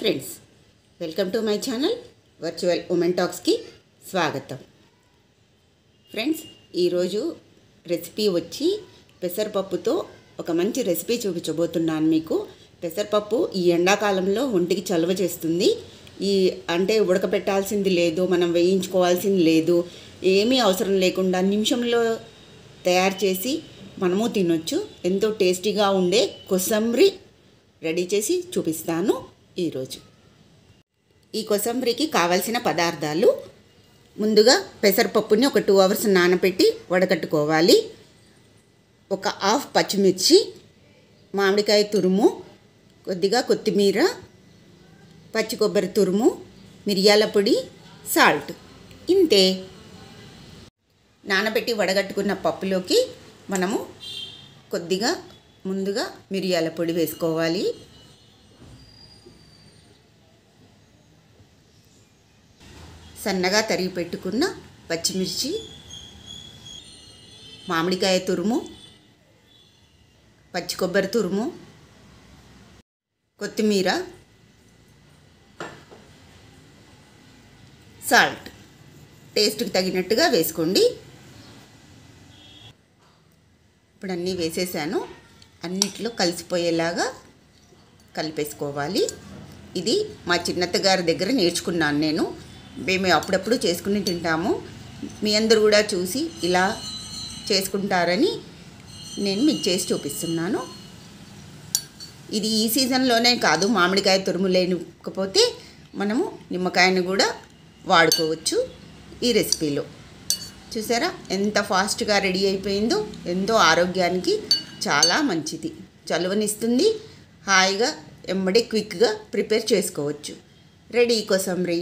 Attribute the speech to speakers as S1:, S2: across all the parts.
S1: friends welcome to my channel virtual women టాక్స్కి స్వాగతం friends ఈరోజు రెసిపీ వచ్చి పెసరపప్పుతో ఒక మంచి రెసిపీ చూపించబోతున్నాను మీకు పెసరపప్పు ఈ ఎండాకాలంలో ఒంటికి చలువ చేస్తుంది ఈ అంటే ఉడకపెట్టాల్సింది లేదు మనం వేయించుకోవాల్సింది లేదు ఏమీ అవసరం లేకుండా నిమిషంలో తయారు చేసి మనము తినొచ్చు ఎంతో టేస్టీగా ఉండే కొసంబరి రెడీ చేసి చూపిస్తాను ఈరోజు ఈ కొసంబరికి కావాల్సిన పదార్థాలు ముందుగా పెసరపప్పుని ఒక టూ అవర్స్ నానబెట్టి వడకట్టుకోవాలి ఒక హాఫ్ పచ్చిమిర్చి మామిడికాయ తురుము కొద్దిగా కొత్తిమీర పచ్చి కొబ్బరి తురుము మిరియాల పొడి సాల్ట్ ఇంతే నానబెట్టి వడగట్టుకున్న పప్పులోకి మనము కొద్దిగా ముందుగా మిరియాల పొడి వేసుకోవాలి సన్నగా తరిగి పెట్టుకున్న పచ్చిమిర్చి మామిడికాయ తురుము పచ్చి కొబ్బరి తురుము కొత్తిమీర సాల్ట్ టేస్ట్కి తగినట్టుగా వేసుకోండి ఇప్పుడు అన్నీ వేసేసాను అన్నిట్లో కలిసిపోయేలాగా కలిపేసుకోవాలి ఇది మా చిన్నత్త గారి దగ్గర నేర్చుకున్నాను నేను మేము అప్పుడప్పుడు చేసుకుని తింటాము మీ అందరు కూడా చూసి ఇలా చేసుకుంటారని నేను మీకు చేసి చూపిస్తున్నాను ఇది ఈ సీజన్లోనే కాదు మామిడికాయ తురుము లేకపోతే మనము నిమ్మకాయను కూడా వాడుకోవచ్చు ఈ రెసిపీలో చూసారా ఎంత ఫాస్ట్గా రెడీ అయిపోయిందో ఎంతో ఆరోగ్యానికి చాలా మంచిది చలువనిస్తుంది హాయిగా ఎమ్మడి క్విక్గా ప్రిపేర్ చేసుకోవచ్చు రెడీ కొసంబరి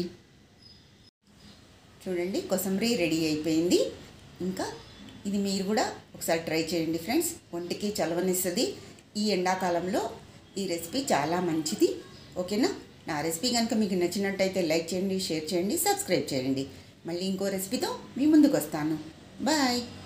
S1: చూడండి కొసంబరి రెడీ అయిపోయింది ఇంకా ఇది మీరు కూడా ఒకసారి ట్రై చేయండి ఫ్రెండ్స్ ఒంటికి చలవనిస్తుంది ఈ ఎండాకాలంలో ఈ రెసిపీ చాలా మంచిది ఓకేనా నా రెసిపీ కనుక మీకు నచ్చినట్టయితే లైక్ చేయండి షేర్ చేయండి సబ్స్క్రైబ్ చేయండి మళ్ళీ ఇంకో రెసిపీతో మీ ముందుకు వస్తాను బాయ్